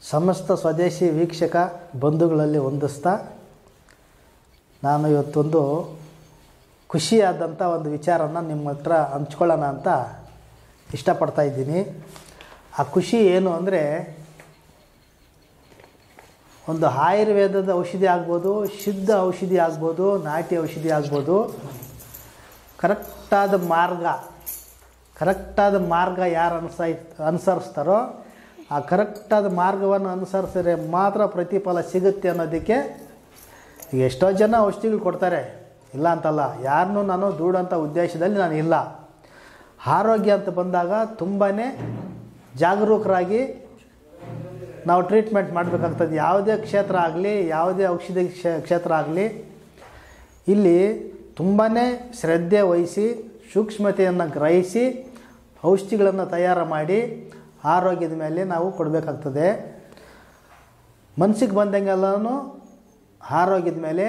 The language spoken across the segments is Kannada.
ಸಮಸ್ತ ಸ್ವದೇಶಿ ವೀಕ್ಷಕ ಬಂಧುಗಳಲ್ಲಿ ಹೊಂದಿಸ್ತಾ ನಾನು ಇವತ್ತೊಂದು ಖುಷಿಯಾದಂಥ ಒಂದು ವಿಚಾರನ ನಿಮ್ಮ ಹತ್ರ ಹಂಚ್ಕೊಳ್ಳೋಣ ಅಂತ ಇಷ್ಟಪಡ್ತಾ ಇದ್ದೀನಿ ಆ ಖುಷಿ ಏನು ಅಂದರೆ ಒಂದು ಆಯುರ್ವೇದದ ಔಷಧಿ ಆಗ್ಬೋದು ಸಿದ್ಧ ಔಷಧಿ ಆಗ್ಬೋದು ನಾಟಿ ಔಷಧಿ ಆಗ್ಬೋದು ಕರೆಕ್ಟಾದ ಮಾರ್ಗ ಕರೆಕ್ಟಾದ ಮಾರ್ಗ ಯಾರು ಅನುಸೈ ಅನುಸರಿಸ್ತಾರೋ ಆ ಕರೆಕ್ಟಾದ ಮಾರ್ಗವನ್ನು ಅನುಸರಿಸಿದ್ರೆ ಮಾತ್ರ ಪ್ರತಿಫಲ ಸಿಗುತ್ತೆ ಅನ್ನೋದಕ್ಕೆ ಈಗ ಎಷ್ಟೋ ಜನ ಔಷಧಿಗಳು ಕೊಡ್ತಾರೆ ಇಲ್ಲ ಅಂತಲ್ಲ ಯಾರನ್ನೂ ನಾನು ದೂಡಂಥ ಉದ್ದೇಶದಲ್ಲಿ ನಾನು ಇಲ್ಲ ಆರೋಗ್ಯ ಅಂತ ಬಂದಾಗ ತುಂಬಾ ಜಾಗರೂಕರಾಗಿ ನಾವು ಟ್ರೀಟ್ಮೆಂಟ್ ಮಾಡಬೇಕಾಗ್ತದೆ ಯಾವುದೇ ಕ್ಷೇತ್ರ ಆಗಲಿ ಯಾವುದೇ ಔಷಧಿ ಕ್ಷೇ- ಕ್ಷೇತ್ರ ಆಗಲಿ ಇಲ್ಲಿ ತುಂಬಾ ಶ್ರದ್ಧೆ ವಹಿಸಿ ಸೂಕ್ಷ್ಮತೆಯನ್ನು ಗ್ರಹಿಸಿ ಔಷಧಿಗಳನ್ನು ತಯಾರು ಮಾಡಿ ಆರೋಗ್ಯದ ಮೇಲೆ ನಾವು ಕೊಡಬೇಕಾಗ್ತದೆ ಮನಸ್ಸಿಗೆ ಬಂದಂಗೆಲ್ಲನೂ ಆರೋಗ್ಯದ ಮೇಲೆ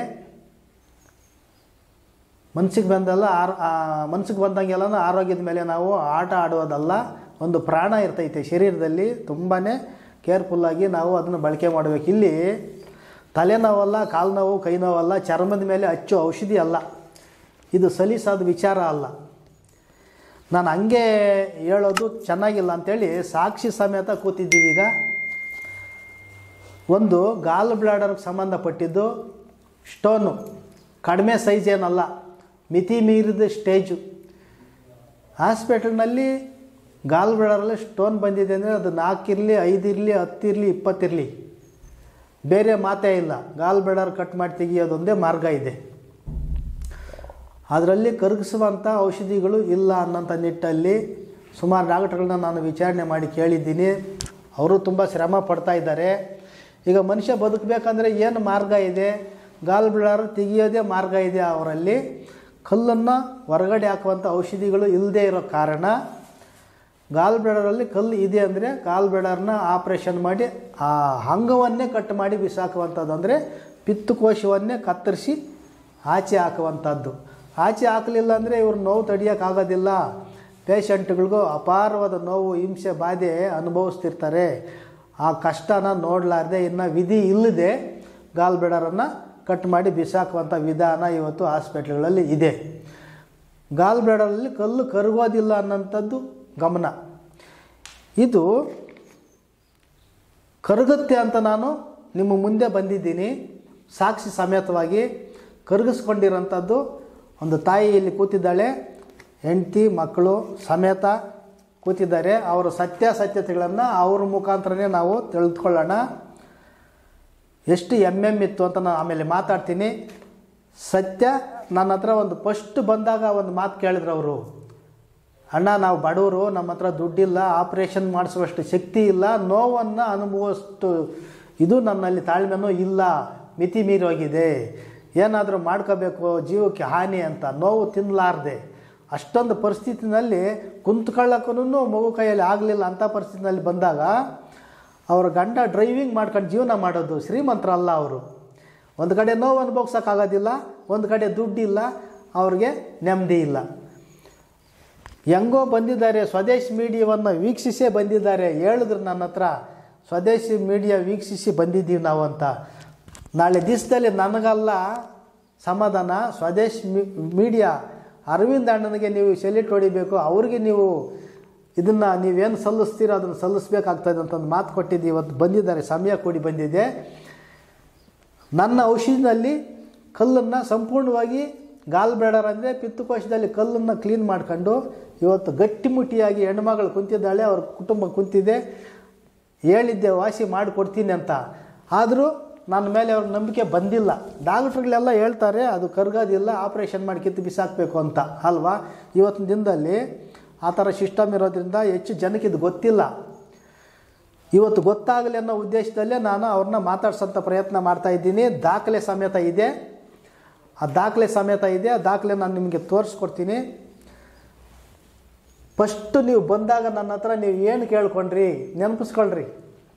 ಮನ್ಸಿಗೆ ಬಂದಲ್ಲ ಆರ್ ಮನ್ಸಿಗೆ ಬಂದಂಗೆಲ್ಲನೂ ಆರೋಗ್ಯದ ಮೇಲೆ ನಾವು ಆಟ ಆಡುವುದಲ್ಲ ಒಂದು ಪ್ರಾಣ ಇರ್ತೈತೆ ಶರೀರದಲ್ಲಿ ತುಂಬಾ ಕೇರ್ಫುಲ್ಲಾಗಿ ನಾವು ಅದನ್ನು ಬಳಕೆ ಮಾಡಬೇಕು ಇಲ್ಲಿ ತಲೆನೋವಲ್ಲ ಕಾಲು ನೋವು ಕೈ ನೋವಲ್ಲ ಚರ್ಮದ ಮೇಲೆ ಹಚ್ಚು ಔಷಧಿ ಅಲ್ಲ ಇದು ಸಲೀಸಾದ ವಿಚಾರ ಅಲ್ಲ ನಾನು ಹಂಗೆ ಹೇಳೋದು ಚೆನ್ನಾಗಿಲ್ಲ ಅಂಥೇಳಿ ಸಾಕ್ಷಿ ಸಮೇತ ಕೂತಿದ್ದೀವಿ ಈಗ ಒಂದು ಗಾಲ್ ಬ್ಲಾಡರ್ಗೆ ಸಂಬಂಧಪಟ್ಟಿದ್ದು ಸ್ಟೋನು ಕಡಿಮೆ ಸೈಜ್ ಏನಲ್ಲ ಮಿತಿ ಮೀರಿದ ಸ್ಟೇಜು ಹಾಸ್ಪಿಟಲ್ನಲ್ಲಿ ಗಾಲ್ ಬ್ಲಾಡರಲ್ಲಿ ಸ್ಟೋನ್ ಬಂದಿದೆ ಅಂದರೆ ಅದು ನಾಲ್ಕಿರಲಿ ಐದಿರಲಿ ಹತ್ತಿರಲಿ ಇಪ್ಪತ್ತಿರಲಿ ಬೇರೆ ಮಾತೇ ಇಲ್ಲ ಗಾಲ್ ಬ್ಲಾಡರ್ ಕಟ್ ಮಾಡಿ ತೆಗಿಯೋದೊಂದೇ ಮಾರ್ಗ ಇದೆ ಅದರಲ್ಲಿ ಕರಗಿಸುವಂಥ ಔಷಧಿಗಳು ಇಲ್ಲ ಅನ್ನೋಂಥ ನಿಟ್ಟಲ್ಲಿ ಸುಮಾರು ಡಾಕ್ಟ್ರುಗಳನ್ನ ನಾನು ವಿಚಾರಣೆ ಮಾಡಿ ಕೇಳಿದ್ದೀನಿ ಅವರು ತುಂಬ ಶ್ರಮ ಪಡ್ತಾ ಇದ್ದಾರೆ ಈಗ ಮನುಷ್ಯ ಬದುಕಬೇಕಂದ್ರೆ ಏನು ಮಾರ್ಗ ಇದೆ ಗಾಲ್ ಬ್ಲಾಡರ್ ತೆಗಿಯೋದೇ ಮಾರ್ಗ ಇದೆ ಅವರಲ್ಲಿ ಕಲ್ಲನ್ನು ಹೊರಗಡೆ ಹಾಕುವಂಥ ಔಷಧಿಗಳು ಇಲ್ಲದೇ ಇರೋ ಕಾರಣ ಗಾಲ್ ಬ್ಲಾಡರಲ್ಲಿ ಕಲ್ಲು ಇದೆ ಅಂದರೆ ಗಾಲ್ ಬ್ಲಾಡರ್ನ ಆಪ್ರೇಷನ್ ಮಾಡಿ ಆ ಅಂಗವನ್ನೇ ಕಟ್ ಮಾಡಿ ಬಿಸಾಕುವಂಥದ್ದು ಅಂದರೆ ಪಿತ್ತಕೋಶವನ್ನೇ ಕತ್ತರಿಸಿ ಆಚೆ ಹಾಕುವಂಥದ್ದು ಆಚೆ ಹಾಕಲಿಲ್ಲ ಅಂದರೆ ಇವ್ರು ನೋವು ತಡೆಯೋಕ್ಕಾಗೋದಿಲ್ಲ ಪೇಷಂಟ್ಗಳಿಗೂ ಅಪಾರವಾದ ನೋವು ಹಿಂಸೆ ಬಾಧೆ ಅನುಭವಿಸ್ತಿರ್ತಾರೆ ಆ ಕಷ್ಟನ ನೋಡಲಾರ್ದೆ ಇನ್ನು ವಿಧಿ ಇಲ್ಲದೆ ಗಾಲ್ ಬ್ಲಾಡರನ್ನು ಕಟ್ ಮಾಡಿ ಬಿಸಾಕುವಂಥ ವಿಧಾನ ಇವತ್ತು ಹಾಸ್ಪಿಟ್ಲ್ಗಳಲ್ಲಿ ಇದೆ ಗಾಲ್ ಬ್ಲಾಡರಲ್ಲಿ ಕಲ್ಲು ಕರಗೋದಿಲ್ಲ ಅನ್ನೋಂಥದ್ದು ಗಮನ ಇದು ಕರಗುತ್ತೆ ಅಂತ ನಾನು ನಿಮ್ಮ ಮುಂದೆ ಬಂದಿದ್ದೀನಿ ಸಾಕ್ಷಿ ಸಮೇತವಾಗಿ ಕರಗಿಸ್ಕೊಂಡಿರೋಂಥದ್ದು ಒಂದು ತಾಯಿ ಇಲ್ಲಿ ಕೂತಿದ್ದಾಳೆ ಹೆಂಡತಿ ಮಕ್ಕಳು ಸಮೇತ ಕೂತಿದ್ದಾರೆ ಅವರ ಸತ್ಯಾಸತ್ಯತೆಗಳನ್ನು ಅವ್ರ ಮುಖಾಂತರನೇ ನಾವು ತಿಳಿದುಕೊಳ್ಳೋಣ ಎಷ್ಟು ಎಮ್ ಎಮ್ ಇತ್ತು ಅಂತ ನಾನು ಆಮೇಲೆ ಮಾತಾಡ್ತೀನಿ ಸತ್ಯ ನನ್ನ ಹತ್ರ ಒಂದು ಫಸ್ಟ್ ಬಂದಾಗ ಒಂದು ಮಾತು ಕೇಳಿದ್ರು ಅವರು ಅಣ್ಣ ನಾವು ಬಡವರು ನಮ್ಮ ಹತ್ರ ದುಡ್ಡಿಲ್ಲ ಆಪ್ರೇಷನ್ ಮಾಡಿಸುವಷ್ಟು ಶಕ್ತಿ ಇಲ್ಲ ನೋವನ್ನು ಅನುಭವಿಸಷ್ಟು ಇದು ನನ್ನಲ್ಲಿ ತಾಳ್ಮೆನೂ ಇಲ್ಲ ಮಿತಿ ಮೀರಿ ಹೋಗಿದೆ ಏನಾದರೂ ಮಾಡ್ಕೋಬೇಕು ಜೀವಕ್ಕೆ ಹಾನಿ ಅಂತ ನೋವು ತಿನ್ನಲಾರ್ದೆ ಅಷ್ಟೊಂದು ಪರಿಸ್ಥಿತಿನಲ್ಲಿ ಕುಂತ್ಕೊಳ್ಳೋಕ್ಕೂ ಮಗು ಕೈಯಲ್ಲಿ ಆಗಲಿಲ್ಲ ಅಂಥ ಪರಿಸ್ಥಿತಿನಲ್ಲಿ ಬಂದಾಗ ಅವರ ಗಂಡ ಡ್ರೈವಿಂಗ್ ಮಾಡ್ಕೊಂಡು ಜೀವನ ಮಾಡೋದು ಶ್ರೀಮಂತರಲ್ಲ ಅವರು ಒಂದು ಕಡೆ ನೋವು ಅನುಭವಿಸೋಕ್ಕಾಗೋದಿಲ್ಲ ಒಂದು ಕಡೆ ದುಡ್ಡಿಲ್ಲ ಅವ್ರಿಗೆ ನೆಮ್ಮದಿ ಇಲ್ಲ ಹೆಂಗೋ ಬಂದಿದ್ದಾರೆ ಸ್ವದೇಶ್ ಮೀಡಿಯಾವನ್ನು ವೀಕ್ಷಿಸೇ ಬಂದಿದ್ದಾರೆ ಹೇಳಿದ್ರು ನನ್ನ ಹತ್ರ ಸ್ವದೇಶಿ ಮೀಡಿಯಾ ವೀಕ್ಷಿಸಿ ಬಂದಿದ್ದೀವಿ ನಾವು ಅಂತ ನಾಳೆ ದಿವಸದಲ್ಲಿ ನನಗಲ್ಲ ಸಮಾಧಾನ ಸ್ವದೇಶ್ ಮಿ- ಮೀಡಿಯಾ ಅರವಿಂದ್ ಅಣ್ಣನಿಗೆ ನೀವು ಸೆಲ್ಯೂಟ್ ಹೊಡಿಬೇಕು ಅವ್ರಿಗೆ ನೀವು ಇದನ್ನು ನೀವೇನು ಸಲ್ಲಿಸ್ತೀರೋ ಅದನ್ನು ಸಲ್ಲಿಸ್ಬೇಕಾಗ್ತದೆ ಅಂತ ಒಂದು ಮಾತು ಕೊಟ್ಟಿದ್ದು ಇವತ್ತು ಬಂದಿದ್ದಾರೆ ಸಮಯ ಕೂಡಿ ಬಂದಿದೆ ನನ್ನ ಔಷಧಿನಲ್ಲಿ ಕಲ್ಲನ್ನು ಸಂಪೂರ್ಣವಾಗಿ ಗಾಲ್ ಬ್ಲಾಡರ್ ಅಂದರೆ ಪಿತ್ತಕೋಶದಲ್ಲಿ ಕಲ್ಲನ್ನು ಕ್ಲೀನ್ ಮಾಡ್ಕೊಂಡು ಇವತ್ತು ಗಟ್ಟಿಮುಟ್ಟಿಯಾಗಿ ಹೆಣ್ಮಗಳು ಕುಂತಿದ್ದಾಳೆ ಅವ್ರ ಕುಟುಂಬ ಕುಂತಿದೆ ಹೇಳಿದ್ದೆ ವಾಸಿ ಮಾಡಿಕೊಡ್ತೀನಿ ಅಂತ ಆದರೂ ನನ್ನ ಮೇಲೆ ಅವ್ರ ನಂಬಿಕೆ ಬಂದಿಲ್ಲ ಡಾಕ್ಟ್ರುಗಳೆಲ್ಲ ಹೇಳ್ತಾರೆ ಅದು ಕರ್ಗೋದಿಲ್ಲ ಆಪ್ರೇಷನ್ ಮಾಡಿ ಕಿತ್ತು ಬಿಸಾಕಬೇಕು ಅಂತ ಅಲ್ವಾ ಇವತ್ತಿನ ದಿನದಲ್ಲಿ ಆ ಥರ ಸಿಸ್ಟಮ್ ಇರೋದ್ರಿಂದ ಹೆಚ್ಚು ಜನಕ್ಕೆ ಇದು ಗೊತ್ತಿಲ್ಲ ಇವತ್ತು ಗೊತ್ತಾಗಲಿ ಅನ್ನೋ ಉದ್ದೇಶದಲ್ಲೇ ನಾನು ಅವ್ರನ್ನ ಮಾತಾಡ್ಸೋಂಥ ಪ್ರಯತ್ನ ಮಾಡ್ತಾ ಇದ್ದೀನಿ ದಾಖಲೆ ಸಮೇತ ಇದೆ ಆ ದಾಖಲೆ ಸಮೇತ ಇದೆ ಆ ದಾಖಲೆ ನಾನು ನಿಮಗೆ ತೋರಿಸ್ಕೊಡ್ತೀನಿ ಫಸ್ಟು ನೀವು ಬಂದಾಗ ನನ್ನ ಹತ್ರ ನೀವು ಏನು ಕೇಳ್ಕೊಂಡ್ರಿ ನೆನಪಿಸ್ಕೊಳ್ರಿ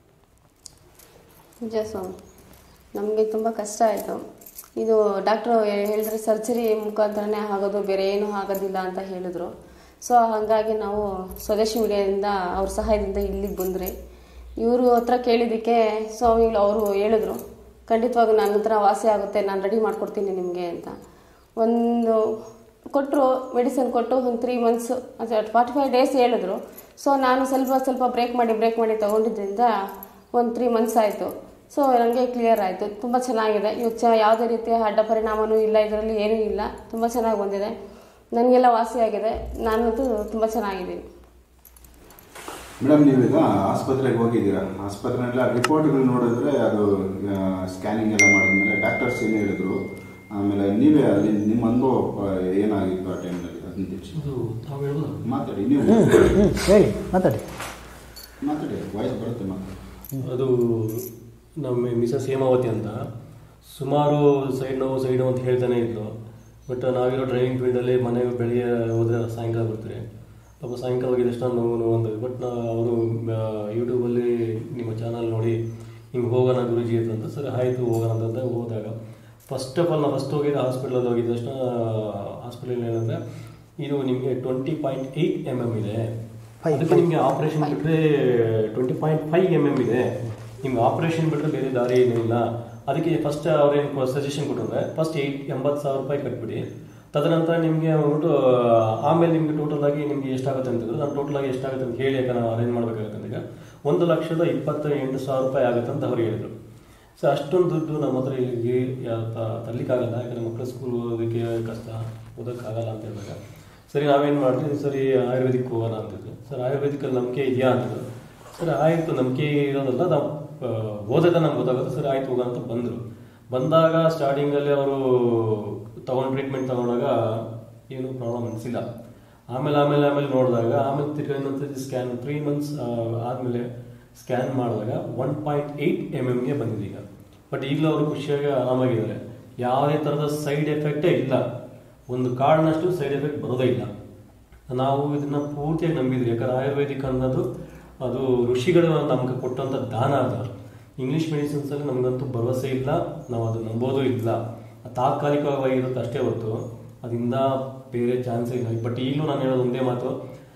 ನಿಜ ಸ್ವಾಮಿ ನಮಗೆ ತುಂಬ ಕಷ್ಟ ಆಯಿತು ಇದು ಡಾಕ್ಟ್ರು ಹೇಳಿದ್ರೆ ಸರ್ಜರಿ ಮುಖಾಂತರನೇ ಆಗೋದು ಬೇರೆ ಏನೂ ಆಗೋದಿಲ್ಲ ಅಂತ ಹೇಳಿದ್ರು ಸೊ ಹಾಗಾಗಿ ನಾವು ಸ್ವದೇಶಿ ಮೀಡಿಯಾದಿಂದ ಅವ್ರ ಸಹಾಯದಿಂದ ಇಲ್ಲಿಗೆ ಬಂದ್ರಿ ಇವರು ಹತ್ರ ಕೇಳಿದ್ದಕ್ಕೆ ಸ್ವಾಮಿಗಳು ಅವರು ಹೇಳಿದ್ರು ಖಂಡಿತವಾಗೂ ನನ್ನ ಹತ್ರ ವಾಸಿ ಆಗುತ್ತೆ ನಾನು ರೆಡಿ ಮಾಡಿಕೊಡ್ತೀನಿ ನಿಮಗೆ ಅಂತ ಒಂದು ಕೊಟ್ಟರು ಮೆಡಿಸಿನ್ ಕೊಟ್ಟು ಒಂದು three months forty five days ಹೇಳಿದ್ರು ಸೊ ನಾನು ಸ್ವಲ್ಪ ಸ್ವಲ್ಪ ಬ್ರೇಕ್ ಮಾಡಿ ಬ್ರೇಕ್ ಮಾಡಿ ತೊಗೊಂಡಿದ್ದರಿಂದ ಒಂದು ತ್ರೀ ಮಂತ್ಸ್ ಆಯಿತು ಸೊ ನನಗೆ ಕ್ಲಿಯರ್ ಆಯಿತು ತುಂಬ ಚೆನ್ನಾಗಿದೆ ಇವಾಗ ಚ ಯಾವುದೇ ರೀತಿಯ ಅಡ್ಡ ಪರಿಣಾಮನೂ ಇಲ್ಲ ಇದರಲ್ಲಿ ಏನೂ ಇಲ್ಲ ತುಂಬ ಚೆನ್ನಾಗಿ ಬಂದಿದೆ ನನಗೆಲ್ಲ ವಾಸಿಯಾಗಿದೆ ನಾನಂತೂ ತುಂಬ ಚೆನ್ನಾಗಿದ್ದೀನಿ ಮೇಡಮ್ ನೀವೀಗ ಆಸ್ಪತ್ರೆಗೆ ಹೋಗಿದ್ದೀರಾ ಆಸ್ಪತ್ರೆಯಲ್ಲಿ ರಿಪೋರ್ಟ್ಗಳು ನೋಡಿದ್ರೆ ಅದು ಸ್ಕ್ಯಾನಿಂಗ್ ಎಲ್ಲ ಮಾಡಿದ್ಮೇಲೆ ಡಾಕ್ಟರ್ಸ್ ಏನು ಹೇಳಿದ್ರು ಆಮೇಲೆ ನೀವೇ ಅಲ್ಲಿ ನಿಮ್ಮ ಅನುಭವ ಪ- ಏನಾಗಿತ್ತು ಆ ಟೈಮ್ನಲ್ಲಿ ಅದನ್ನ ತಿಳಿಸಿ ಇದು ತಾವು ಹೇಳೋದು ಮಾತಾಡಿ ನೀವು ಹ್ಞೂ ಹೇಳಿ ಮಾತಾಡಿ ಮಾತಾಡಿ ವಾಯ್ಸ್ ಬರುತ್ತೆ ಮಾತಾಡಿ ಅದು ನಮ್ಮ ಮಿಸಸ್ ಹೇಮಾವತಿ ಅಂತ ಸುಮಾರು ಸೈಡ್ ನೋವು ಸೈಡ್ ನೋವು ಅಂತ ಹೇಳ್ತಾನೆ ಇದ್ಲು ಬಟ್ ನಾವಿರೋ ಡ್ರೈವಿಂಗ್ ಫೀಲ್ಡಲ್ಲಿ ಮನೆಗೆ ಬೆಳಿಗ್ಗೆ ಹೋದ್ರೆ ಸಾಯಂಕಾಲ ಬರ್ತೀರಿ ಪಾಪ ಸಾಯಂಕಾಲ ಹೋಗಿದ ತಕ್ಷಣ ನೋವು ನೋವು ಅಂದ್ವಿ ಬಟ್ ನಾ ಅವರು ಯೂಟ್ಯೂಬಲ್ಲಿ ನಿಮ್ಮ ಚಾನಲ್ ನೋಡಿ ಹಿಂಗೆ ಹೋಗೋಣ ಗುರುಜಿ ಅಂತ ಸರಿ ಆಯಿತು ಹೋಗೋಣ ಅಂತ ಹೋದಾಗ ಫಸ್ಟ್ ಆಫ್ ಆಲ್ ನಾವು ಫಸ್ಟ್ ಹೋಗಿದ್ದು ಹಾಸ್ಪಿಟ್ಲಲ್ಲಿ ಹೋಗಿದ ತಕ್ಷಣ ಹಾಸ್ಪಿಟಲ್ ಏನಂದರೆ ಇದು ನಿಮಗೆ twenty point eight M M ಇದೆ Five, ಅದಕ್ಕೆ ನಿಮಗೆ ಆಪರೇಷನ್ ಬಿಟ್ಟರೆ twenty point five M M ಇದೆ ನಿಮ್ಗೆ ಆಪರೇಷನ್ ಬಿಟ್ಟರೆ ಬೇರೆ ದಾರಿ ಏನೂ ಇಲ್ಲ ಅದಕ್ಕೆ ಫಸ್ಟ್ ಅವ್ರೇನು ಸಜೆಷನ್ ಕೊಟ್ಟಿದ್ರೆ ಫಸ್ಟ್ ಏಯ್ಟ್ ಎಂಬತ್ತು ಸಾವಿರ ರೂಪಾಯಿ ಕಟ್ಬಿಡಿ ತದನಂತರ ನಿಮಗೆ ಅಂದ್ಬಿಟ್ಟು ಆಮೇಲೆ ನಿಮಗೆ ಟೋಟಲ್ ಆಗಿ ನಿಮಗೆ ಎಷ್ಟಾಗುತ್ತೆ ಅಂತಂದ್ರೆ ನಾನು ಟೋಟಲ್ ಆಗಿ ಎಷ್ಟಾಗುತ್ತೆ ಅಂತ ಹೇಳಿ ಯಾಕಂದ್ರೆ ಅರೇಂಜ್ ಮಾಡಬೇಕಾಗುತ್ತೆ ಅಂತ ಈಗ ಒಂದು ಲಕ್ಷದ ಇಪ್ಪತ್ತ ಎಂಟು ಸಾವಿರ ರೂಪಾಯಿ ಆಗುತ್ತೆ ಅಂತ ಅವ್ರು ಹೇಳಿದರು ಸೊ ಅಷ್ಟೊಂದು ದುಡ್ಡು ನಮ್ಮ ಹತ್ರ ಇಲ್ಲಿ ತರಲಿಕ್ಕಾಗಲ್ಲ ಯಾಕಂದರೆ ಮಕ್ಕಳು ಸ್ಕೂಲ್ ಓದೋದಕ್ಕೆ ಕಷ್ಟ ಓದೋಕ್ಕಾಗಲ್ಲ ಅಂತ ಹೇಳಿದಾಗ ಸರಿ ನಾವೇನು ಮಾಡಿದ್ವಿ ಸರಿ ಆಯುರ್ವೇದಿಕ್ ಹೋಗೋಣ ಅಂತಿದ್ವಿ ಸರ್ ಆಯುರ್ವೇದಿಕಲ್ಲಿ ನಂಬಿಕೆ ಇದೆಯಾ ಅಂತಿದ್ರು ಸರಿ ಆಯಿತು ನಂಬಿಕೆ ಇರೋದಲ್ಲ ನಾವು ಆ, ಓದಿದ ನಮ್ಗೆ ಗೊತ್ತಾಗುತ್ತೆ ಸರಿ ಆಯ್ತು ಹೋಗೋಣ ಅಂತ ಬಂದರು ಬಂದಾಗ ಸ್ಟಾರ್ಟಿಂಗಲ್ಲಿ ಅವರು ತಗೊಂಡು ಟ್ರೀಟ್ಮೆಂಟ್ ತಗೊಂಡಾಗ ಏನೂ ಪ್ರಾಬ್ಲಮ್ ಅನಿಸಿಲ್ಲ ಆಮೇಲೆ ಆಮೇಲೆ ಆಮೇಲೆ ನೋಡಿದಾಗ ಆಮೇಲೆ ತಿರ್ಗಿ ಇನ್ನೊಂದು ಸ್ಕ್ಯಾನ್ ತ್ರೀ ಮಂತ್ಸ್ ಆದಮೇಲೆ ಸ್ಕ್ಯಾನ್ ಮಾಡಿದಾಗ ಒನ್ ಪಾಯಿಂಟ್ ಏಯ್ಟ್ ಎಮ್ ಎಮ್ಗೆ ಬಂದಿದೆ ಈಗ ಬಟ್ ಈಗಲೂ ಅವರು ಖುಷಿಯಾಗಿ ಆರಾಮಾಗಿದ್ದಾರೆ ಯಾವುದೇ ಥರದ ಸೈಡ್ ಎಫೆಕ್ಟೇ ಇಲ್ಲ ಒಂದು ಕಾರಣಷ್ಟು ಸೈಡ್ ಎಫೆಕ್ಟ್ ಬರೋದೇ ಇಲ್ಲ ನಾವು ಇದನ್ನ ಪೂರ್ತಿಯಾಗಿ ನಂಬಿದ್ವಿ ಯಾಕಂದ್ರೆ ಆಯುರ್ವೇದಿಕ್ ಅನ್ನೋದು ಅದು ಋಷಿಗಳು ನಮ್ಗೆ ಕೊಟ್ಟಂಥ ದಾನ ಅದು ಇಂಗ್ಲೀಷ್ ಮೆಡಿಸಿನ್ಸಲ್ಲಿ ನಮಗಂತೂ ಭರವಸೆ ಇಲ್ಲ ನಾವು ಅದು ನಂಬೋದು ಇಲ್ಲ ತಾತ್ಕಾಲಿಕವಾಗಿರುತ್ತೆ ಅಷ್ಟೇ ಹೊರತು ಅದರಿಂದ ಬೇರೆ ಚಾನ್ಸೇ ಇಲ್ಲ ಬಟ್ ಈಗಲೂ ನಾನು ಹೇಳೋದು ಒಂದೇ ಮಾತು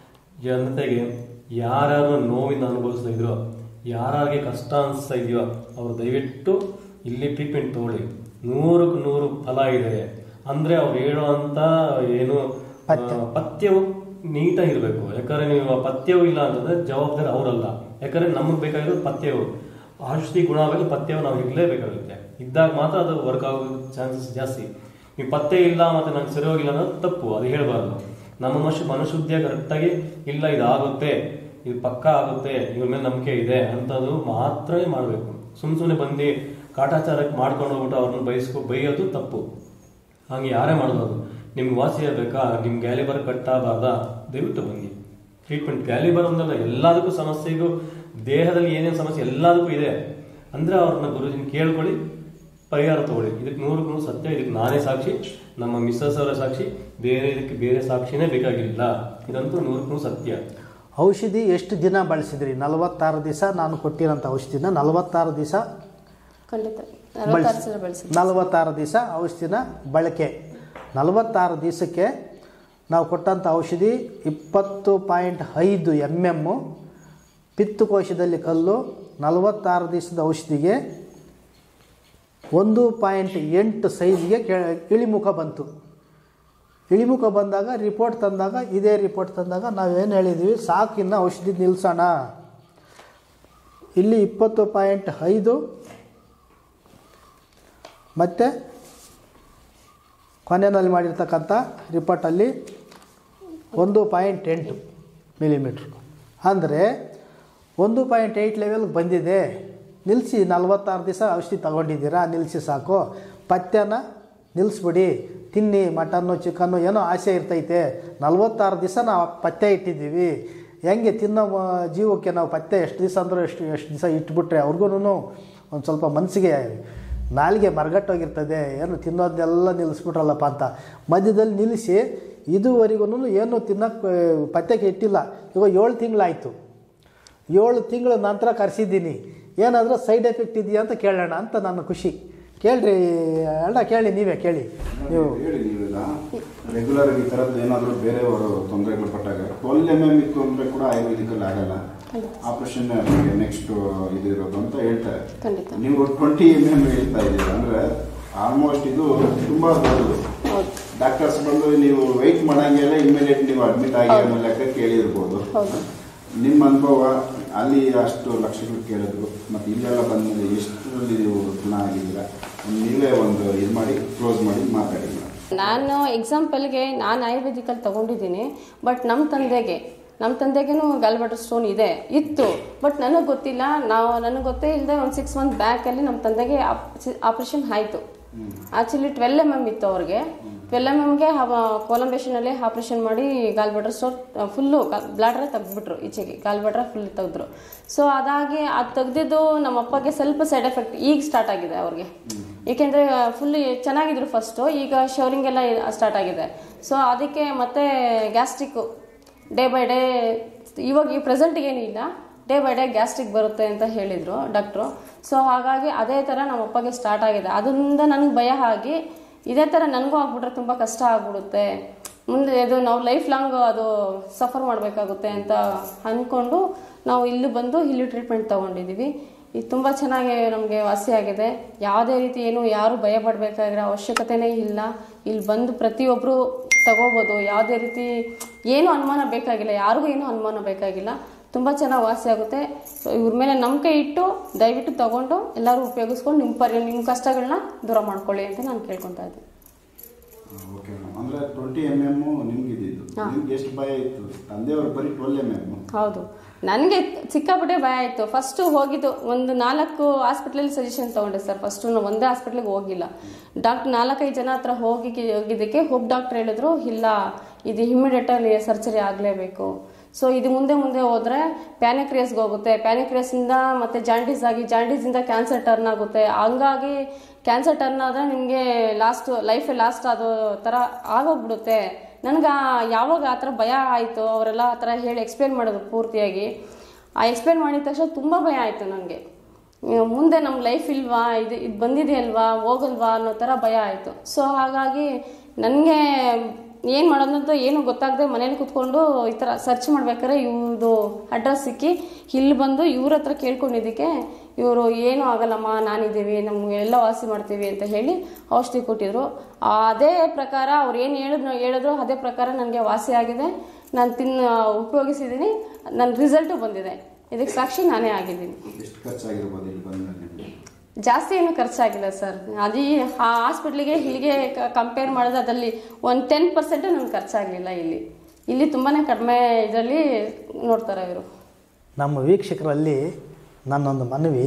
ಜನತೆಗೆ ಯಾರ್ಯಾರು ನೋವಿನ ಅನುಭವಿಸ್ತಾ ಇದ್ರೋ ಯಾರಿಗೆ ಕಷ್ಟ ಅನಿಸ್ತಾ ಇದೆಯೋ ಅವರು ದಯವಿಟ್ಟು ಇಲ್ಲಿ ಟ್ರೀಟ್ಮೆಂಟ್ ತಗೊಳ್ಳಿ ನೂರಕ್ಕೆ ನೂರು ಫಲ ಇದೆ ಅಂದ್ರೆ ಅವ್ರು ಹೇಳೋವಂಥ ಏನು ಆ, ಪಥ್ಯವು ನೀಟಾಗಿರ್ಬೇಕು ಯಾಕಂದ್ರೆ ನೀವು ಆ ಪಥ್ಯವು ಇಲ್ಲ ಅಂತಂದ್ರೆ ಜವಾಬ್ದಾರಿ ಅವರಲ್ಲ ಯಾಕಂದ್ರೆ ನಮಗೆ ಬೇಕಾಗಿರೋದು ಪಥ್ಯವು ಔಷಧಿ ಗುಣ ಆಗಲಿ ಪಥ್ಯವು ನಾವು ಇರಲೇಬೇಕಾಗುತ್ತೆ ಇದ್ದಾಗ ಮಾತ್ರ ಅದು ವರ್ಕ್ ಆಗೋ ಚಾನ್ಸಸ್ ಜಾಸ್ತಿ ನೀವು ಪಥ್ಯ ಇಲ್ಲ ಮತ್ತೆ ನಂಗೆ ಸರಿ ಹೋಗಿಲ್ಲ ಅನ್ನೋದು ತಪ್ಪು ಅದು ಹೇಳಬಾರ್ದು ನಮ್ಮ ಮನುಷ್ಯ ಮನುಶುದ್ಧಿಯ ಕರೆಕ್ಟಾಗಿ ಇಲ್ಲ ಇದು ಆಗುತ್ತೆ ಇದು ಪಕ್ಕ ಆಗುತ್ತೆ ಇವ್ರ ಮೇಲೆ ನಂಬಿಕೆ ಇದೆ ಅಂತದ್ದು ಮಾತ್ರನೇ ಮಾಡಬೇಕು ಸುಮ್ ಸುಮ್ಮನೆ ಬಂದು ಕಾಟಾಚಾರಕ್ಕೆ ಮಾಡ್ಕೊಂಡು ಹೋಗ್ಬಿಟ್ಟು ಅವ್ರನ್ನ ಬಯಸ್ಕೊ ಬೈಯೋದು ತಪ್ಪು ಹಂಗೆ ಯಾರೇ ಮಾಡೋದು ನಿಮ್ಗೆ ವಾಸಿ ಆಗಬೇಕಾ ನಿಮ್ ಗ್ಯಾಲಿಬರ್ ಕಟ್ಟಾಗಬಾರ್ದ ದಯವಿಟ್ಟು ಬನ್ನಿ ಟ್ರೀಟ್ಮೆಂಟ್ ಗ್ಯಾಲಿಬರ್ ಒಂದಲ್ಲ ಎಲ್ಲದಕ್ಕೂ ಸಮಸ್ಯೆಗೂ ದೇಹದಲ್ಲಿ ಏನೇನು ಸಮಸ್ಯೆ ಎಲ್ಲದಕ್ಕೂ ಇದೆ ಅಂದ್ರೆ ಅವ್ರನ್ನ ಗುರುಜಿನ ಕೇಳ್ಕೊಳ್ಳಿ ಪರಿಹಾರ ತಗೊಳ್ಳಿ ಇದಕ್ಕೆ ನೂರಕ್ಕೆ ನೂರು ಸತ್ಯ ಇದಕ್ಕೆ ನಾನೇ ಸಾಕ್ಷಿ ನಮ್ಮ ಮಿಸ್ಸಸ್ ಅವರ ಸಾಕ್ಷಿ ಬೇರೆ ಇದಕ್ಕೆ ಬೇರೆ ಸಾಕ್ಷಿನೇ ಬೇಕಾಗಿಲ್ಲ ಇದಂತೂ ನೂರಕ್ಕೆ ನೂರು ಸತ್ಯ ಔಷಧಿ ಎಷ್ಟು ದಿನ ಬಳಸಿದ್ರಿ ನಲವತ್ತಾರು ದಿವಸ ನಾನು ಕೊಟ್ಟಿರೋಂಥ ಔಷಧಿನ ನಲವತ್ತಾರು ದಿವಸ ಖಂಡಿತ ನಲವತ್ತಾರು ಸಲ ಬೆಳೆಸಿದ್ದೆ ನಲವತ್ತಾರು ದಿವಸ ಔಷಧಿನ ಬಳಕೆ ನಲವತ್ತಾರು ದಿವಸಕ್ಕೆ ನಾವು ಕೊಟ್ಟಂಥ ಔಷಧಿ ಇಪ್ಪತ್ತು ಪಾಯಿಂಟ್ ಐದು ಎಮ್ ಎಮ್ಮು ಪಿತ್ತಕೋಶದಲ್ಲಿ ಕಲ್ಲು ನಲವತ್ತಾರು ದಿವಸದ ಔಷಧಿಗೆ ಒಂದು ಪಾಯಿಂಟ್ ಎಂಟು ಸೈಜ್ಗೆ ಕೆ ಇಳಿಮುಖ ಬಂತು ಇಳಿಮುಖ ಬಂದಾಗ ರಿಪೋರ್ಟ್ ತಂದಾಗ ಇದೇ ರಿಪೋರ್ಟ್ ತಂದಾಗ ನಾವೇನು ಹೇಳಿದ್ವಿ ಸಾಕಿನ್ನ ಔಷಧಿ ನಿಲ್ಲಿಸೋಣ ಇಲ್ಲಿ ಇಪ್ಪತ್ತು ಪಾಯಿಂಟ್ ಐದು ಮತ್ತು ಕೊನೆಯಲ್ಲಿ ಮಾಡಿರ್ತಕ್ಕಂಥ ರಿಪೋರ್ಟಲ್ಲಿ ಒಂದು ಪಾಯಿಂಟ್ ಎಂಟು ಮಿಲಿಮೀಟ್ರ್ ಅಂದರೆ ಒಂದು ಪಾಯಿಂಟ್ ಏಯ್ಟ್ ಲೆವೆಲ್ಗೆ ಬಂದಿದೆ ನಿಲ್ಲಿಸಿ ನಲ್ವತ್ತಾರು ದಿವಸ ಔಷಧಿ ತಗೊಂಡಿದ್ದೀರಾ ನಿಲ್ಲಿಸಿ ಸಾಕು ಪಥ್ಯನ ನಿಲ್ಲಿಸ್ಬಿಡಿ ತಿನ್ನಿ ಮಟನ್ನು ಚಿಕನ್ನು ಏನೋ ಆಸೆ ಇರ್ತೈತೆ ನಲ್ವತ್ತಾರು ದಿವಸ ನಾವು ಪಥ್ಯ ಇಟ್ಟಿದ್ದೀವಿ ಹೆಂಗೆ ತಿನ್ನೋ ಮ- ಜೀವಕ್ಕೆ ನಾವು ಪಥ್ಯ ಎಷ್ಟು ದಿವಸ ಅಂದ್ರೆ ಎಷ್ಟು ಎಷ್ಟು ದಿವಸ ಇಟ್ಬಿಟ್ರೆ ಅವ್ರಿಗೂ ಒಂದು ಸ್ವಲ್ಪ ಮನಸ್ಸಿಗೆ ನಾಲಿಗೆ ಮರಗಟ್ಟೋಗಿರ್ತದೆ ಏನು ತಿನ್ನೋದನ್ನೆಲ್ಲ ನಿಲ್ಲಿಸ್ಬಿಟ್ರಲ್ಲಪ್ಪ ಅಂತ ಮಧ್ಯದಲ್ಲಿ ನಿಲ್ಲಿಸಿ ಇದುವರೆಗೂ ಏನು ತಿನ್ನೋಕ್ಕೆ ಪಥ್ಯಕ್ಕೆ ಇಟ್ಟಿಲ್ಲ ಇವಾಗ ಏಳು ತಿಂಗಳಾಯಿತು ಏಳು ತಿಂಗಳ ನಂತರ ಕರೆಸಿದ್ದೀನಿ ಏನಾದರೂ ಸೈಡ್ ಎಫೆಕ್ಟ್ ಇದೆಯಾ ಅಂತ ಕೇಳೋಣ ಅಂತ ನನ್ನ ಖುಷಿ ಕೇಳ್ರಿ ಅಣ್ಣ ಕೇಳಿ ನೀವೇ ಕೇಳಿ ನೀವು ಹೇಳಿ ನೀವೀಗ ರೆಗ್ಯುಲರ್ ಈ ಥರದ್ದು ಏನಾದರೂ ಬೇರೆಯವರು ತೊಂದರೆಗಳು ಪಟ್ಟಾಗ ಟ್ವೆಲ್ ಎಮ್ ಎಮ್ ಇತ್ತು ಅಂದರೆ ಕೂಡ ಆಯುರ್ವೇದಿಕಲ್ಲಿ ಆಗಲ್ಲ ಆಪರೇಷನ್ ನೆಕ್ಸ್ಟ್ ಇದಿರೋದು ಅಂತ ಹೇಳ್ತಾರೆ ಖಂಡಿತ ನೀವು ಟ್ವೆಂಟಿ ಎಮ್ ಎಮ್ ಹೇಳ್ತಾ ಇದ್ದೀರಾ ಅಂದ್ರೆ ಆಲ್ಮೋಸ್ಟ್ ಇದು ತುಂಬಾ ದೊಡ್ಡದು ಹೌದು ಡಾಕ್ಟರ್ಸ್ ಬಂದು ನೀವು ವೆಯ್ಟ್ ಮಾಡಂಗೆಲ್ಲ ಇಮಿಡಿಯೇಟ್ ನೀವು ಅಡ್ಮಿಟ್ ಆಗಿ ಹೌದು. ಅನ್ನೋ ಲೆಕ್ಕ ಕೇಳಿರ್ಬೋದು ಹೌದು ನಿಮ್ಮ ಅನುಭವ ಅಲ್ಲಿ ಅಷ್ಟು ಲಕ್ಷಗಳು ಕೇಳಿದ್ರು ಮತ್ತೆ ಇಲ್ಲೆಲ್ಲ ಬಂದ್ಮೇಲೆ ಎಷ್ಟರಲ್ಲಿ ನೀವು ಗುಣ ಆಗಿದ್ದೀರಾ ನೀವೇ ಒಂದು ಇದು ಮಾಡಿ ಕ್ಲೋಸ್ ಮಾಡಿ ಮಾತಾಡಿ ಮೇಡಮ್ ನಾನು ಎಕ್ಸಾಂಪಲ್ಗೆ ನಾನು ಆಯುರ್ವೇದಿಕಲ್ಲಿ ತಗೊಂಡಿದ್ದೀನಿ ಬಟ್ ನಮ್ಮ ತಂದೆಗೆ ನಮ್ಮ ತಂದೆಗೇನು ಗಲ್ಬಟರ್ ಸ್ಟೋನ್ ಇದೆ ಇತ್ತು ಬಟ್ ನನಗೆ ಗೊತ್ತಿಲ್ಲ ನಾವು ನನಗೆ ಗೊತ್ತೇ ಇಲ್ಲದೆ ಒಂದು ಸಿಕ್ಸ್ ಮಂತ್ ಬ್ಯಾಕಲ್ಲಿ ನಮ್ಮ ತಂದೆಗೆ ಆಪ್ರೇಷನ್ ಆಯಿತು ಆ್ಯಕ್ಚುಲಿ ಟ್ವೆಲ್ ಎಮ್ ಎಮ್ ಇತ್ತು ಅವ್ರಿಗೆ ಟ್ವೆಲ್ ಎಮ್ ಎಮ್ಗೆ ಕೋಲಂಬೇಷನಲ್ಲಿ ಆಪ್ರೇಷನ್ ಮಾಡಿ ಗಾಲ್ಬಟ್ರ್ ಸ್ಟೋರ್ ಫುಲ್ಲು ಬ್ಲಾಡ್ರ ತೆಗ್ದ್ಬಿಟ್ರು ಈಚೆಗೆ ಗಾಲ್ಬಟ್ರ ಫುಲ್ ತೆಗೆದ್ರು ಸೊ ಅದಾಗಿ ಅದು ತೆಗ್ದಿದ್ದು ನಮ್ಮ ಅಪ್ಪಗೆ ಸ್ವಲ್ಪ ಸೈಡ್ ಎಫೆಕ್ಟ್ ಈಗ ಸ್ಟಾರ್ಟ್ ಆಗಿದೆ ಅವ್ರಿಗೆ ಏಕೆಂದರೆ ಫುಲ್ ಚೆನ್ನಾಗಿದ್ರು ಫಸ್ಟು ಈಗ ಶವರಿಂಗ್ ಎಲ್ಲ ಸ್ಟಾರ್ಟ್ ಆಗಿದೆ ಸೊ ಅದಕ್ಕೆ ಮತ್ತೆ ಗ್ಯಾಸ್ಟ್ರಿಕ್ಕು ಡೇ ಬೈ ಡೇ ಇವಾಗ ಈ ಪ್ರೆಸೆಂಟ್ಗೆ ಏನಿಲ್ಲ ಡೇ ಬೈ ಡೇ ಗ್ಯಾಸ್ಟ್ರಿಕ್ ಬರುತ್ತೆ ಅಂತ ಹೇಳಿದರು ಡಾಕ್ಟ್ರು ಸೊ ಹಾಗಾಗಿ ಅದೇ ಥರ ನಮ್ಮ ಅಪ್ಪಗೆ ಸ್ಟಾರ್ಟ್ ಆಗಿದೆ ಅದರಿಂದ ನನಗೆ ಭಯ ಆಗಿ ಇದೇ ಥರ ನನಗೂ ಆಗ್ಬಿಟ್ರೆ ತುಂಬ ಕಷ್ಟ ಆಗ್ಬಿಡುತ್ತೆ ಮುಂದೆ ಇದು ನಾವು ಲೈಫ್ ಲಾಂಗ್ ಅದು ಸಫರ್ ಮಾಡಬೇಕಾಗುತ್ತೆ ಅಂತ ಅಂದ್ಕೊಂಡು ನಾವು ಇಲ್ಲಿ ಬಂದು ಇಲ್ಲಿ ಟ್ರೀಟ್ಮೆಂಟ್ ತೊಗೊಂಡಿದ್ದೀವಿ ಇದು ತುಂಬ ಚೆನ್ನಾಗಿ ನಮಗೆ ವಾಸಿಯಾಗಿದೆ ಯಾವುದೇ ರೀತಿ ಏನು ಯಾರು ಭಯ ಪಡಬೇಕಾಗಿರೋ ಅವಶ್ಯಕತೆನೇ ಇಲ್ಲ ಇಲ್ಲಿ ಬಂದು ಪ್ರತಿಯೊಬ್ಬರು ತಗೋಬೋದು ಯಾವುದೇ ರೀತಿ ಏನು ಅನುಮಾನ ಬೇಕಾಗಿಲ್ಲ ಯಾರಿಗೂ ಏನು ಅನುಮಾನ ಬೇಕಾಗಿಲ್ಲ ತುಂಬ ಚೆನ್ನಾಗಿ ವಾಸಿ ಆಗುತ್ತೆ ಸೊ ಇವ್ರ ಮೇಲೆ ನಂಬಿಕೆ ಇಟ್ಟು ದಯವಿಟ್ಟು ತಗೊಂಡು ಎಲ್ಲರೂ ಉಪಯೋಗಿಸ್ಕೊಂಡು ನಿಮ್ಮ ಪರಿ ನಿಮ್ಮ ಕಷ್ಟಗಳನ್ನ ದೂರ ಮಾಡ್ಕೊಳ್ಳಿ ಅಂತ ನಾನು ಕೇಳ್ಕೊತಾ ಇದ್ದೀನಿ ಓಕೆ ಮೇಡಮ್ ಅಂದ್ರೆ ಟ್ವೆಂಟಿ ಎಮ್ ಎಮ್ ನಿಮ್ಗೆ ಇದ್ದಿದ್ದು ಹಾ. ನಿಮ್ಗೆ ಎಷ್ಟು ಭಯ ಇತ್ತು ತಂದೆಯವ್ರು ಬರೀ ಟ್ವೆಲ್ ಎಮ್ ಎಮ್ ಹೌದು ನನಗೆ ಸಿಕ್ಕಾಪಟ್ಟೆ ಭಯ ಆಯಿತು ಫಸ್ಟು ಹೋಗಿದ್ದು ಒಂದು ನಾಲ್ಕು ಹಾಸ್ಪಿಟ್ಲಲ್ಲಿ ಸಜೆಷನ್ ತೊಗೊಂಡೆ ಸರ್ ಫಸ್ಟು ನಾವು ಒಂದೇ ಹಾಸ್ಪಿಟ್ಲಿಗೆ ಹೋಗಿಲ್ಲ ಡಾಕ್ಟರ್ ನಾಲ್ಕೈದು ಜನ ಹತ್ರ ಹೋಗಿ ಹೋಗಿದ್ದಕ್ಕೆ ಒಬ್ಬ ಡಾಕ್ಟರ್ ಹೇಳಿದ್ರು ಇಲ್ಲ ಇದು ಇಮಿಡಿಯೇಟಲ್ಲಿ ಸರ್ಜರಿ ಆಗಲೇಬೇಕು ಸೊ ಇದು ಮುಂದೆ ಮುಂದೆ ಹೋದರೆ ಪ್ಯಾನಿಕ್ರಿಯಸ್ಗೆ ಹೋಗುತ್ತೆ ಪ್ಯಾನಿಕ್ರಿಯಸ್ಸಿಂದ ಮತ್ತೆ ಜಾಂಡೀಸ್ ಆಗಿ ಜಾಂಡೀಸಿಂದ ಕ್ಯಾನ್ಸರ್ ಟರ್ನ್ ಆಗುತ್ತೆ ಹಂಗಾಗಿ ಕ್ಯಾನ್ಸರ್ ಟರ್ನ್ ಆದರೆ ನಿಮಗೆ ಲಾಸ್ಟ್ ಲೈಫೇ ಲಾಸ್ಟ್ ಅದೋ ಥರ ಆಗೋಗ್ಬಿಡುತ್ತೆ ನನಗೆ ಯಾವಾಗ ಆ ಥರ ಭಯ ಆಯಿತು ಅವರೆಲ್ಲ ಆ ಥರ ಹೇಳಿ ಎಕ್ಸ್ಪ್ಲೇನ್ ಮಾಡೋದು ಪೂರ್ತಿಯಾಗಿ ಆ ಎಕ್ಸ್ಪ್ಲೇನ್ ಮಾಡಿದ ತಕ್ಷಣ ತುಂಬ ಭಯ ಆಯಿತು ನನಗೆ ಮುಂದೆ ನಮ್ಮ ಲೈಫ್ ಇಲ್ವಾ ಇದು ಇದು ಬಂದಿದೆಯಲ್ವಾ ಹೋಗಲ್ವಾ ಅನ್ನೋ ಥರ ಭಯ ಆಯಿತು ಸೊ ಹಾಗಾಗಿ ನನಗೆ ಏನು ಮಾಡೋದಂತ ಏನು ಗೊತ್ತಾಗದೆ ಮನೇಲಿ ಕೂತ್ಕೊಂಡು ಈ ಥರ ಸರ್ಚ್ ಮಾಡ್ಬೇಕಾದ್ರೆ ಇವ್ರದ್ದು ಅಡ್ರೆಸ್ ಸಿಕ್ಕಿ ಇಲ್ಲಿ ಬಂದು ಇವ್ರ ಹತ್ರ ಕೇಳ್ಕೊಂಡಿದ್ದಕ್ಕೆ ಇವರು ಏನೂ ಆಗಲ್ಲಮ್ಮ ನಾನಿದ್ದೀವಿ ನಮ್ಗೆ ಎಲ್ಲ ವಾಸಿ ಮಾಡ್ತೀವಿ ಅಂತ ಹೇಳಿ ಔಷಧಿ ಕೊಟ್ಟಿದ್ರು ಅದೇ ಪ್ರಕಾರ ಅವ್ರು ಏನು ಹೇಳಿದ್ರು ಹೇಳಿದ್ರು ಅದೇ ಪ್ರಕಾರ ನನಗೆ ವಾಸಿ ಆಗಿದೆ ನಾನು ತಿನ್ನ ಉಪಯೋಗಿಸಿದ್ದೀನಿ ನನ್ನ ರಿಸಲ್ಟು ಬಂದಿದೆ ಇದಕ್ಕೆ ಸಾಕ್ಷಿ ನಾನೇ ಆಗಿದ್ದೀನಿ ಎಷ್ಟು ಖರ್ಚಾಗಿರ್ಬೋದು ಇಲ್ಲಿ ಬಂದ್ಮೇಲೆ ನಿಮಗೆ ಜಾಸ್ತಿ ಏನು ಖರ್ಚಾಗಿಲ್ಲ ಸರ್ ಅದು ಈ ಆ ಹಾಸ್ಪಿಟ್ಲಿಗೆ ಇಲ್ಲಿಗೆ ಕಂಪೇರ್ ಮಾಡಿದ್ರೆ ಅದರಲ್ಲಿ ಒಂದು ಟೆನ್ ಪರ್ಸೆಂಟು ನನಗೆ ಖರ್ಚಾಗಲಿಲ್ಲ ಇಲ್ಲಿ ಇಲ್ಲಿ ತುಂಬಾ ಕಡಿಮೆ ಇದರಲ್ಲಿ ನೋಡ್ತಾರೆ ಇವರು ನಮ್ಮ ವೀಕ್ಷಕರಲ್ಲಿ ನನ್ನೊಂದು ಮನವಿ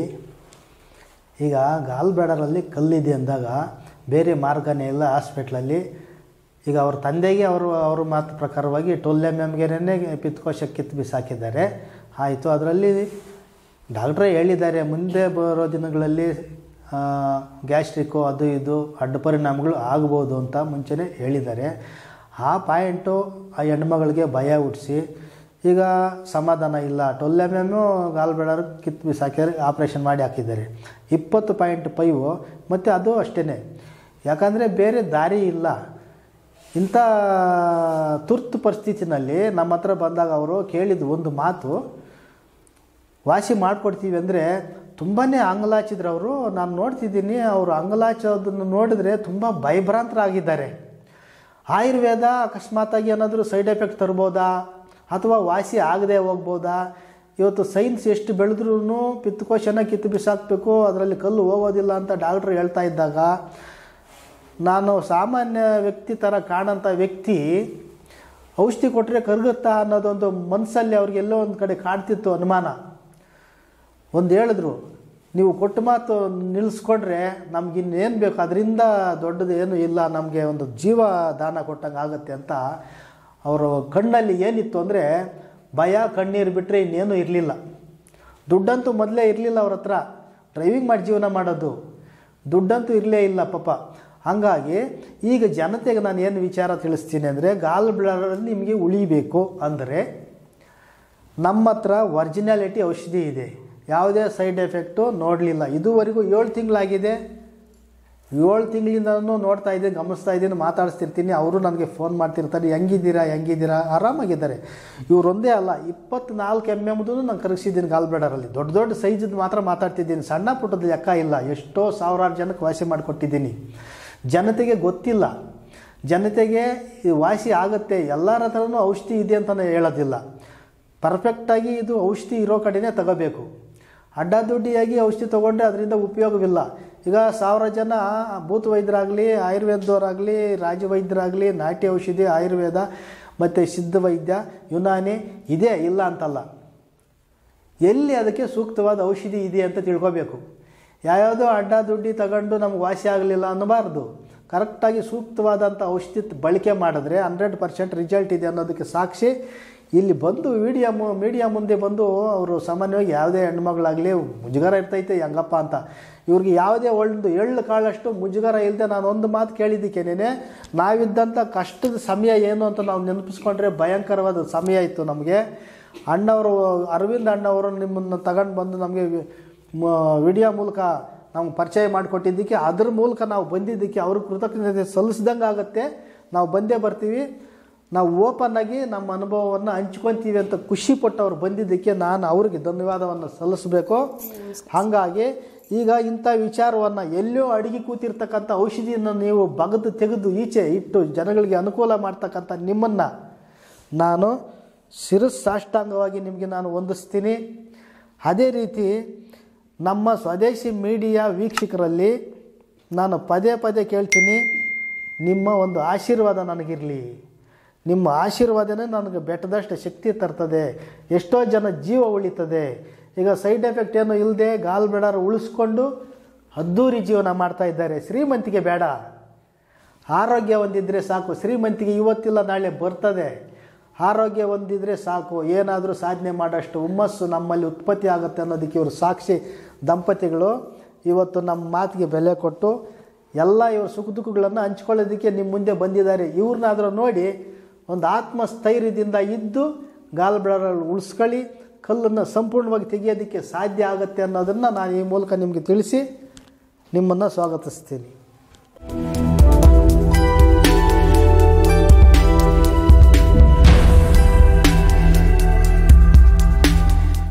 ಈಗ ಗಾಲ್ ಬ್ಯಾಡರಲ್ಲಿ ಕಲ್ಲಿದೆ ಅಂದಾಗ ಬೇರೆ ಮಾರ್ಗನೇ ಇಲ್ಲ ಹಾಸ್ಪಿಟ್ಲಲ್ಲಿ ಈಗ ಅವ್ರ ತಂದೆಗೆ ಅವರು ಅವ್ರ ಮಾತು ಪ್ರಕಾರವಾಗಿ ಟೊಲ್ ಎಮ್ ಎಮ್ಗೆನೇ ಪಿತ್ಕೋಶ ಕಿತ್ತು ಬಿಸಾಕಿದ್ದಾರೆ ಆಯಿತು ಅದರಲ್ಲಿ ಡಾಕ್ಟ್ರೇ ಹೇಳಿದ್ದಾರೆ ಮುಂದೆ ಬರೋ ದಿನಗಳಲ್ಲಿ ಗ್ಯಾಸ್ಟ್ರಿಕ್ಕು ಅದು ಇದು ಅಡ್ಡ ಪರಿಣಾಮಗಳು ಆಗ್ಬೋದು ಅಂತ ಮುಂಚೆನೇ ಹೇಳಿದ್ದಾರೆ ಆ ಪಾಯಿಂಟು ಆ ಹೆಣ್ಮಗಳಿಗೆ ಭಯ ಹುಟ್ಟಿಸಿ ಈಗ ಸಮಾಧಾನ ಇಲ್ಲ ಟ್ವೆಲ್ ಎಮ್ ಎಮ್ಮು ಗಾಲ್ಬೇಡರ್ ಕಿತ್ತು ಬಿಸಾಕಿದ್ರೆ ಆಪ್ರೇಷನ್ ಮಾಡಿ ಹಾಕಿದ್ದಾರೆ ಇಪ್ಪತ್ತು ಪಾಯಿಂಟ್ ಫೈವು ಮತ್ತು ಅದು ಅಷ್ಟೇ ಯಾಕಂದರೆ ಬೇರೆ ದಾರಿ ಇಲ್ಲ ಇಂಥ ತುರ್ತು ಪರಿಸ್ಥಿತಿನಲ್ಲಿ ನಮ್ಮ ಹತ್ರ ಬಂದಾಗ ಅವರು ಕೇಳಿದ ಒಂದು ಮಾತು ವಾಸಿ ಮಾಡಿಕೊಡ್ತೀವಿ ಅಂದರೆ ತುಂಬಾ ಅಂಗಲಾಚಿದ್ರು ಅವರು ನಾನು ನೋಡ್ತಿದ್ದೀನಿ ಅವರು ಅಂಗಲಾಚೋದನ್ನು ನೋಡಿದ್ರೆ ತುಂಬ ಭಯಭ್ರಾಂತರಾಗಿದ್ದಾರೆ ಆಯುರ್ವೇದ ಅಕಸ್ಮಾತಾಗಿ ಏನಾದರೂ ಸೈಡ್ ಎಫೆಕ್ಟ್ ತರ್ಬೋದಾ ಅಥವಾ ವಾಸಿ ಆಗದೆ ಹೋಗ್ಬೋದಾ ಇವತ್ತು ಸೈನ್ಸ್ ಎಷ್ಟು ಬೆಳೆದ್ರೂ ಪಿತ್ತಕೋಶನ ಕಿತ್ತು ಬಿಸಾಕಬೇಕು ಅದರಲ್ಲಿ ಕಲ್ಲು ಹೋಗೋದಿಲ್ಲ ಅಂತ ಡಾಕ್ಟ್ರು ಹೇಳ್ತಾ ಇದ್ದಾಗ ನಾನು ಸಾಮಾನ್ಯ ವ್ಯಕ್ತಿ ಥರ ಕಾಣೋಂಥ ವ್ಯಕ್ತಿ ಔಷಧಿ ಕೊಟ್ಟರೆ ಕರಗುತ್ತಾ ಅನ್ನೋದೊಂದು ಮನಸ್ಸಲ್ಲಿ ಅವ್ರಿಗೆ ಎಲ್ಲೋ ಒಂದು ಕಡೆ ಕಾಡ್ತಿತ್ತು ಅನುಮಾನ ಒಂದು ಹೇಳಿದ್ರು ನೀವು ಕೊಟ್ಟ ಮಾತು ನಿಲ್ಲಿಸ್ಕೊಂಡ್ರೆ ನಮ್ಗೆ ಇನ್ನೇನು ಬೇಕು ಅದರಿಂದ ದೊಡ್ಡದು ಏನೂ ಇಲ್ಲ ನಮಗೆ ಒಂದು ಜೀವ ದಾನ ಕೊಟ್ಟಂಗೆ ಆಗುತ್ತೆ ಅಂತ ಅವರು ಕಣ್ಣಲ್ಲಿ ಏನಿತ್ತು ಅಂದರೆ ಭಯ ಕಣ್ಣೀರು ಬಿಟ್ಟರೆ ಇನ್ನೇನು ಇರಲಿಲ್ಲ ದುಡ್ಡಂತೂ ಮೊದಲೇ ಇರಲಿಲ್ಲ ಅವ್ರ ಹತ್ರ ಡ್ರೈವಿಂಗ್ ಮಾಡಿ ಜೀವನ ಮಾಡೋದು ದುಡ್ಡಂತೂ ಇರಲೇ ಇಲ್ಲ ಪಾಪ ಹಾಗಾಗಿ ಈಗ ಜನತೆಗೆ ನಾನು ಏನು ವಿಚಾರ ತಿಳಿಸ್ತೀನಿ ಅಂದರೆ ಗಾಲ್ ಬ್ಲಾಡರ್ ನಿಮಗೆ ಉಳಿಬೇಕು ಅಂದರೆ ನಮ್ಮ ಹತ್ರ ಒರಿಜಿನಾಲಿಟಿ ಔಷಧಿ ಇದೆ ಯಾವುದೇ ಸೈಡ್ ಎಫೆಕ್ಟು ನೋಡಲಿಲ್ಲ ಇದುವರೆಗೂ ಏಳು ತಿಂಗಳಾಗಿದೆ ಏಳು ತಿಂಗಳಿಂದನೂ ನೋಡ್ತಾ ಇದ್ದೀನಿ ಗಮನಿಸ್ತಾ ಇದ್ದೀನಿ ಮಾತಾಡಿಸ್ತಿರ್ತೀನಿ ಅವರು ನನಗೆ ಫೋನ್ ಮಾಡ್ತಿರ್ತಾರೆ ಹೆಂಗಿದ್ದೀರಾ ಹೆಂಗಿದ್ದೀರಾ ಆರಾಮಾಗಿದ್ದಾರೆ ಇವರೊಂದೇ ಅಲ್ಲ ಇಪ್ಪತ್ನಾಲ್ಕು ಎಮ್ ಎಮ್ದು ನಾನು ಕರಗಿಸಿದ್ದೀನಿ ಗಾಲ್ಬ್ಲಾಡರಲ್ಲಿ ದೊಡ್ಡ ದೊಡ್ಡ ಸೈಜದ್ದು ಮಾತ್ರ ಮಾತಾಡ್ತಿದ್ದೀನಿ ಸಣ್ಣ ಪುಟ್ಟದ ಲೆಕ್ಕ ಇಲ್ಲ ಎಷ್ಟೋ ಸಾವಿರಾರು ಜನಕ್ಕೆ ವಾಸಿ ಮಾಡಿಕೊಟ್ಟಿದ್ದೀನಿ ಜನತೆಗೆ ಗೊತ್ತಿಲ್ಲ ಜನತೆಗೆ ಈ ವಾಸಿ ಆಗುತ್ತೆ ಎಲ್ಲರ ಹತ್ರನೂ ಔಷಧಿ ಇದೆ ಅಂತ ನಾನು ಹೇಳೋದಿಲ್ಲ ಪರ್ಫೆಕ್ಟಾಗಿ ಇದು ಔಷಧಿ ಇರೋ ಕಡೆನೇ ತಗೋಬೇಕು ಅಡ್ಡಾದುಡ್ಡಿಯಾಗಿ ಔಷಧಿ ತೊಗೊಂಡ್ರೆ ಅದರಿಂದ ಉಪಯೋಗವಿಲ್ಲ ಈಗ ಸಾವಿರ ಜನ ಭೂತ ವೈದ್ಯರಾಗಲಿ ಆಯುರ್ವೇದದವರಾಗಲಿ ರಾಜವೈದ್ಯರಾಗಲಿ ನಾಟಿ ಔಷಧಿ ಆಯುರ್ವೇದ ಮತ್ತು ಸಿದ್ಧ ವೈದ್ಯ ಯುನಾನಿ ಇದೇ ಇಲ್ಲ ಅಂತಲ್ಲ ಎಲ್ಲಿ ಅದಕ್ಕೆ ಸೂಕ್ತವಾದ ಔಷಧಿ ಇದೆ ಅಂತ ತಿಳ್ಕೊಬೇಕು ಯಾವ್ಯಾವುದೋ ಅಡ್ಡ ದುಡ್ಡಿ ತಗೊಂಡು ನಮ್ಗೆ ವಾಸಿ ಆಗಲಿಲ್ಲ ಅನ್ನಬಾರ್ದು ಕರೆಕ್ಟಾಗಿ ಸೂಕ್ತವಾದಂಥ ಔಷಧಿ ಬಳಕೆ ಮಾಡಿದ್ರೆ ಹಂಡ್ರೆಡ್ ಪರ್ಸೆಂಟ್ ರಿಸಲ್ಟ್ ಇದೆ ಅನ್ನೋದಕ್ಕೆ ಸಾಕ್ಷಿ ಇಲ್ಲಿ ಬಂದು ಮೀಡಿಯಾ ಮು ಮೀಡಿಯಾ ಮುಂದೆ ಬಂದು ಅವರು ಸಾಮಾನ್ಯವಾಗಿ ಯಾವುದೇ ಹೆಣ್ಮಗಳಾಗಲಿ ಮುಜುಗರ ಇರ್ತೈತೆ ಹೆಂಗಪ್ಪ ಅಂತ ಇವ್ರಿಗೆ ಯಾವುದೇ ಒಂದು ಎಳ್ಳು ಕಾಳಷ್ಟು ಮುಜುಗರ ಇಲ್ಲದೆ ನಾನು ಒಂದು ಮಾತು ಕೇಳಿದ್ದಕ್ಕೇನೆ ನಾವಿದ್ದಂಥ ಕಷ್ಟದ ಸಮಯ ಏನು ಅಂತ ನಾವು ನೆನಪಿಸ್ಕೊಂಡ್ರೆ ಭಯಂಕರವಾದ ಸಮಯ ಇತ್ತು ನಮಗೆ ಅಣ್ಣವರು ಅರವಿಂದ್ ಅಣ್ಣವರು ನಿಮ್ಮನ್ನು ತಗೊಂಡು ಬಂದು ನಮಗೆ ವಿಡಿಯೋ ಮೂಲಕ ನಮ್ಗೆ ಪರಿಚಯ ಮಾಡಿಕೊಟ್ಟಿದ್ದಕ್ಕೆ ಅದ್ರ ಮೂಲಕ ನಾವು ಬಂದಿದ್ದಕ್ಕೆ ಅವ್ರ ಕೃತಜ್ಞತೆ ಸಲ್ಲಿಸ್ದಂಗೆ ಆಗುತ್ತೆ ನಾವು ಬಂದೇ ಬರ್ತೀವಿ ನಾವು ಓಪನ್ ಆಗಿ ನಮ್ಮ ಅನುಭವವನ್ನು ಹಂಚ್ಕೊತೀವಿ ಅಂತ ಖುಷಿ ಪಟ್ಟವ್ರು ಬಂದಿದ್ದಕ್ಕೆ ನಾನು ಅವ್ರಿಗೆ ಧನ್ಯವಾದವನ್ನು ಸಲ್ಲಿಸಬೇಕು ಹಾಗಾಗಿ ಈಗ ಇಂಥ ವಿಚಾರವನ್ನು ಎಲ್ಲೋ ಅಡಿಗೆ ಕೂತಿರ್ತಕ್ಕಂಥ ಔಷಧಿಯನ್ನು ನೀವು ಬಗದು ತೆಗೆದು ಈಚೆ ಇಟ್ಟು ಜನಗಳಿಗೆ ಅನುಕೂಲ ಮಾಡ್ತಕ್ಕಂಥ ನಿಮ್ಮನ್ನು ನಾನು ಶಿರಸ್ ಸಾಷ್ಟಾಂಗವಾಗಿ ನಿಮಗೆ ನಾನು ವಂದಿಸ್ತೀನಿ ಅದೇ ರೀತಿ ನಮ್ಮ ಸ್ವದೇಶಿ ಮೀಡಿಯಾ ವೀಕ್ಷಕರಲ್ಲಿ ನಾನು ಪದೇ ಪದೇ ಕೇಳ್ತೀನಿ ನಿಮ್ಮ ಒಂದು ಆಶೀರ್ವಾದ ನನಗಿರಲಿ ನಿಮ್ಮ ಆಶೀರ್ವಾದನೇ ನನಗೆ ಬೆಟ್ಟದಷ್ಟು ಶಕ್ತಿ ತರ್ತದೆ ಎಷ್ಟೋ ಜನ ಜೀವ ಉಳಿತದೆ ಈಗ ಸೈಡ್ ಎಫೆಕ್ಟ್ ಏನು ಇಲ್ಲದೆ ಗಾಲ್ ಬೇಡಾರು ಉಳಿಸ್ಕೊಂಡು ಅದ್ದೂರಿ ಜೀವನ ಮಾಡ್ತಾ ಇದ್ದಾರೆ ಶ್ರೀಮಂತಿಗೆ ಬೇಡ ಆರೋಗ್ಯ ಹೊಂದಿದ್ರೆ ಸಾಕು ಶ್ರೀಮಂತಿಗೆ ಇವತ್ತಿಲ್ಲ ನಾಳೆ ಬರ್ತದೆ ಆರೋಗ್ಯ ಹೊಂದಿದ್ರೆ ಸಾಕು ಏನಾದರೂ ಸಾಧನೆ ಮಾಡೋಷ್ಟು ಹುಮ್ಮಸ್ಸು ನಮ್ಮಲ್ಲಿ ಉತ್ಪತ್ತಿ ಆಗುತ್ತೆ ಅನ್ನೋದಕ್ಕೆ ಇವರು ಸಾಕ್ಷಿ ದಂಪತಿಗಳು ಇವತ್ತು ನಮ್ಮ ಮಾತಿಗೆ ಬೆಲೆ ಕೊಟ್ಟು ಎಲ್ಲ ಇವ್ರ ಸುಖ ದುಃಖಗಳನ್ನು ಹಂಚ್ಕೊಳ್ಳೋದಕ್ಕೆ ನಿಮ್ಮ ಮುಂದೆ ಬಂದಿದ್ದಾರೆ ಇವ್ರನ್ನಾದರೂ ನೋಡಿ ಒಂದು ಆತ್ಮಸ್ಥೈರ್ಯದಿಂದ ಇದ್ದು ಗಾಲ್ಬ್ಳರಲ್ಲಿ ಉಳಿಸ್ಕೊಳ್ಳಿ ಕಲ್ಲನ್ನು ಸಂಪೂರ್ಣವಾಗಿ ತೆಗೆಯೋದಕ್ಕೆ ಸಾಧ್ಯ ಆಗುತ್ತೆ ಅನ್ನೋದನ್ನು ನಾನು ಈ ಮೂಲಕ ನಿಮಗೆ ತಿಳಿಸಿ ನಿಮ್ಮನ್ನು ಸ್ವಾಗತಿಸ್ತೀನಿ